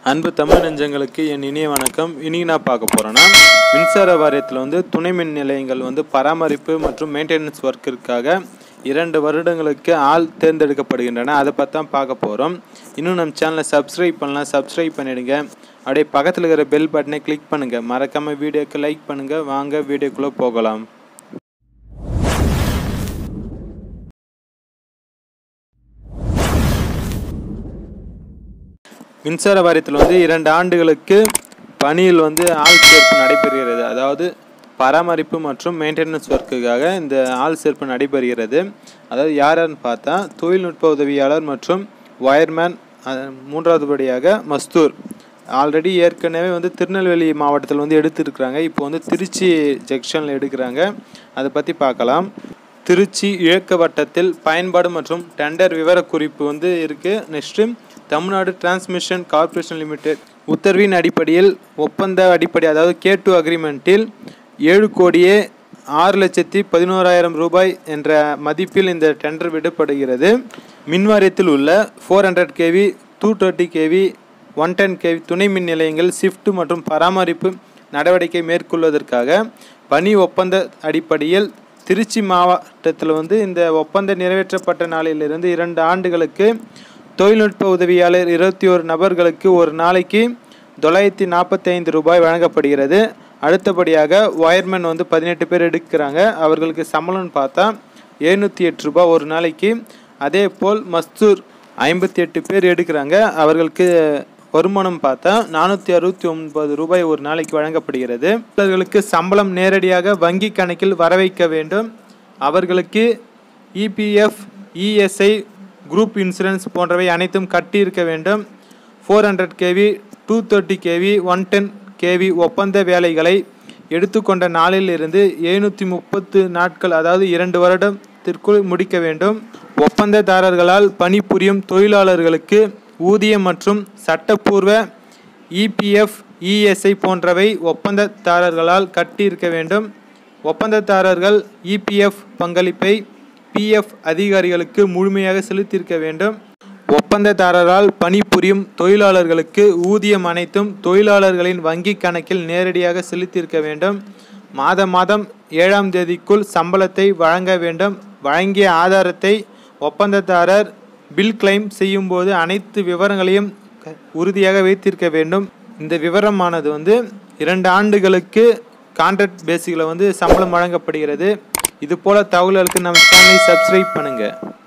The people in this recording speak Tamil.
அன்பு தமிழ் நெஞ்சங்களுக்கு என் இனிய வணக்கம் இன்னைக்கு நான் பார்க்க போகிறேன்னா மின்சார வாரியத்தில் வந்து துணை மின் நிலையங்கள் வந்து பராமரிப்பு மற்றும் மெயின்டெனன்ஸ் ஒர்க்கிற்காக இரண்டு வருடங்களுக்கு ஆள் தேர்ந்தெடுக்கப்படுகின்றன அதை பற்றி தான் பார்க்க போகிறோம் இன்னும் நம்ம சேனலை சப்ஸ்கிரைப் பண்ணலாம் சப்ஸ்கிரைப் பண்ணிடுங்க அப்படியே பக்கத்தில் இருக்கிற பெல் பட்டனை கிளிக் பண்ணுங்கள் மறக்காமல் வீடியோக்கு லைக் பண்ணுங்கள் வாங்க வீடியோக்குள்ளே போகலாம் மின்சார வாரியத்தில் வந்து இரண்டு ஆண்டுகளுக்கு பணியில் வந்து ஆள் சேர்ப்பு நடைபெறுகிறது அதாவது பராமரிப்பு மற்றும் மெயின்டெனன்ஸ் ஒர்க்குக்காக இந்த ஆள் சேர்ப்பு நடைபெறுகிறது அதாவது யார் யாருன்னு பார்த்தா தொழில்நுட்ப உதவியாளர் மற்றும் வயர்மேன் அஹ், மூன்றாவது படியாக மஸ்தூர் ஆல்ரெடி ஏற்கனவே வந்து திருநெல்வேலி மாவட்டத்தில் வந்து எடுத்துருக்குறாங்க இப்போ வந்து திருச்சி ஜங்ஷனில் எடுக்கிறாங்க அதை பற்றி பார்க்கலாம் திருச்சி இழக்க வட்டத்தில் பயன்பாடு மற்றும் டெண்டர் விவரக்குறிப்பு வந்து இருக்குது next Tamil Nadu transmission corporation limited உத்தரவின் அடிப்படையில் ஒப்பந்த அடிப்படை அதாவது கே டூ அக்ரிமெண்ட்டில் ஏழு கோடியே ஆறு லட்சத்தி பதினோராயிரம் ரூபாய் என்ற மதிப்பில் இந்த டெண்டர் விடப்படுகிறது மின்வாரியத்தில் உள்ள four hundred KV two thirty KV one ten KV துணை மின் நிலையங்கள் ஷிஃப்ட் மற்றும் பராமரிப்பு நடவடிக்கை மேற்கொள்வதற்காக பணி ஒப்பந்த அடிப்படையில் திருச்சி மாவட்டத்தில் வந்து இந்த ஒப்பந்தம் நிறைவேற்றப்பட்ட நாளிலிருந்து இரண்டு ஆண்டுகளுக்கு தொழில்நுட்ப உதவியாளர் இருபத்தி ஒரு நபர்களுக்கு ஒரு நாளைக்கு தொள்ளாயிரத்தி நாற்பத்தி ஐந்து ரூபாய் வழங்கப்படுகிறது அடுத்தபடியாக ஒயர்மேன் வந்து பதினெட்டு பேர் எடுக்கிறாங்க அவர்களுக்கு சம்பளம்னு பார்த்தா எழுநூற்றி எட்டு ரூபாய் ஒரு நாளைக்கு அதே போல் மஸ்தூர் ஐம்பத்தி எட்டு பேர் எடுக்கிறாங்க அவர்களுக்கு வருமானம் பார்த்தா நானூற்றி அறுபத்தி ஒன்பது ரூபாய் ஒரு நாளைக்கு வழங்கப்படுகிறது அவர்களுக்கு சம்பளம் நேரடியாக வங்கி கணக்கில் வர வைக்க வேண்டும் அவர்களுக்கு இபிஎஃப் இஎஸ்ஐ குரூப் இன்சூரன்ஸ் போன்றவை அனைத்தும் கட்டியிருக்க வேண்டும் four hundred KV two thirty KV one ten KV ஒப்பந்த வேலைகளை எடுத்துக்கொண்ட நாளில் இருந்து எழுநூற்றி முப்பத்து நாட்கள் அதாவது இரண்டு வருடத்திற்குள் முடிக்க வேண்டும் ஒப்பந்ததாரர்களால் பணிபுரியும் தொழிலாளர்களுக்கு ஊதியம் மற்றும் சட்டப்பூர்வ இபிஎஃப் இஎஸ்ஐ போன்றவை ஒப்பந்ததாரர்களால் கட்டியிருக்க வேண்டும் ஒப்பந்ததாரர்கள் இபிஎஃப் பங்களிப்பை பிஎஃப் அதிகாரிகளுக்கு முழுமையாக செலுத்தியிருக்க வேண்டும் ஒப்பந்ததாரரால் பணிபுரியும் தொழிலாளர்களுக்கு ஊதியம் அனைத்தும் தொழிலாளர்களின் வங்கி கணக்கில் நேரடியாக செலுத்தியிருக்க வேண்டும் மாத மாதம் ஏழாம் தேதிக்குள் சம்பளத்தை வழங்க வேண்டும் வழங்கிய ஆதாரத்தை ஒப்பந்ததாரர் பில் கிளைம் செய்யும்போது அனைத்து விவரங்களையும் க- உறுதியாக வைத்திருக்க வேண்டும் இந்த விவரமானது வந்து இரண்டு ஆண்டுகளுக்கு கான்ட்ராக்ட் பேசிக்கில் வந்து சம்பளம் வழங்கப்படுகிறது இது போல தகவல்களுக்கு நம்ம சேனலை சப்ஸ்கிரைப் பண்ணுங்கள்